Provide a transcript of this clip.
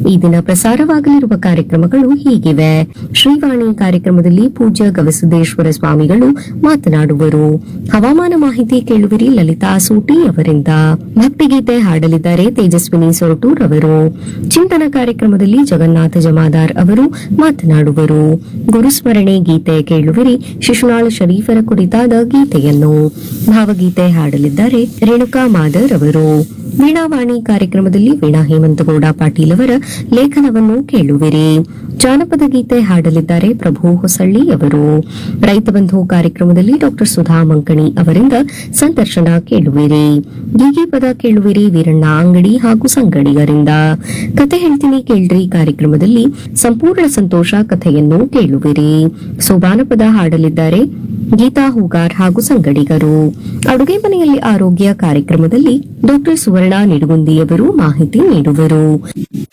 ಈ ದಿನ ಪ್ರಸಾರವಾಗಲಿರುವ ಕಾರ್ಯಕ್ರಮಗಳು ಹೀಗಿವೆ ಶ್ರೀವಾಣಿ ಕಾರ್ಯಕ್ರಮದಲ್ಲಿ ಪೂಜ್ಯ ಗವಿಸಿದ್ದೇಶ್ವರ ಸ್ವಾಮಿಗಳು ಮಾತನಾಡುವರು ಹವಾಮಾನ ಮಾಹಿತಿ ಕೇಳುವಿರಿ ಲಲಿತಾ ಸೂಟಿ ಅವರಿಂದ ಭಕ್ತಿಗೀತೆ ಹಾಡಲಿದ್ದಾರೆ ತೇಜಸ್ವಿನಿ ಸೊರಟೂರ್ ಅವರು ಚಿಂತನ ಕಾರ್ಯಕ್ರಮದಲ್ಲಿ ಜಗನ್ನಾಥ ಜಮಾದಾರ್ ಅವರು ಮಾತನಾಡುವರು ಗುರುಸ್ಮರಣೆ ಗೀತೆ ಕೇಳುವಿರಿ ಶಿಶುನಾಳ ಶರೀಫರ ಕುರಿತಾದ ಗೀತೆಯನ್ನು ಭಾವಗೀತೆ ಹಾಡಲಿದ್ದಾರೆ ರೇಣುಕಾ ಮಾದರ್ ಅವರು ವೀಣಾವಾಣಿ ಕಾರ್ಯಕ್ರಮದಲ್ಲಿ ವೀಣಾ ಹೇಮಂತಗೌಡ ಪಾಟೀಲ್ ಅವರ ಲೇಖನವನ್ನು ಕೇಳುವಿರಿ ಜಾನಪದ ಗೀತೆ ಹಾಡಲಿದ್ದಾರೆ ಪ್ರಭು ಹೊಸಳ್ಳಿ ಅವರು ರೈತ ಬಂಧು ಕಾರ್ಯಕ್ರಮದಲ್ಲಿ ಡಾಕ್ಟರ್ ಸುಧಾ ಮಂಕಣಿ ಅವರಿಂದ ಸಂದರ್ಶನ ಕೇಳುವಿರಿ ಗೀಗೆ ಪದ ಕೇಳುವಿರಿ ವೀರಣ್ಣ ಅಂಗಡಿ ಹಾಗೂ ಸಂಗಡಿಗರಿಂದ ಕತೆ ಹೇಳ್ತೀನಿ ಕೇಳ್ರಿ ಕಾರ್ಯಕ್ರಮದಲ್ಲಿ ಸಂಪೂರ್ಣ ಸಂತೋಷ ಕಥೆಯನ್ನು ಕೇಳುವಿರಿ ಸೋಬಾನ ಪದ ಹಾಡಲಿದ್ದಾರೆ ಗೀತಾ ಹೂಗಾರ್ ಹಾಗೂ ಸಂಗಡಿಗರು ಅಡುಗೆ ಮನೆಯಲ್ಲಿ ಆರೋಗ್ಯ ಕಾರ್ಯಕ್ರಮದಲ್ಲಿ ಡಾಕ್ಟರ್ ಸುವರ್ಣ ನಿಡುಗುಂದಿಯವರು ಮಾಹಿತಿ ನೀಡುವರು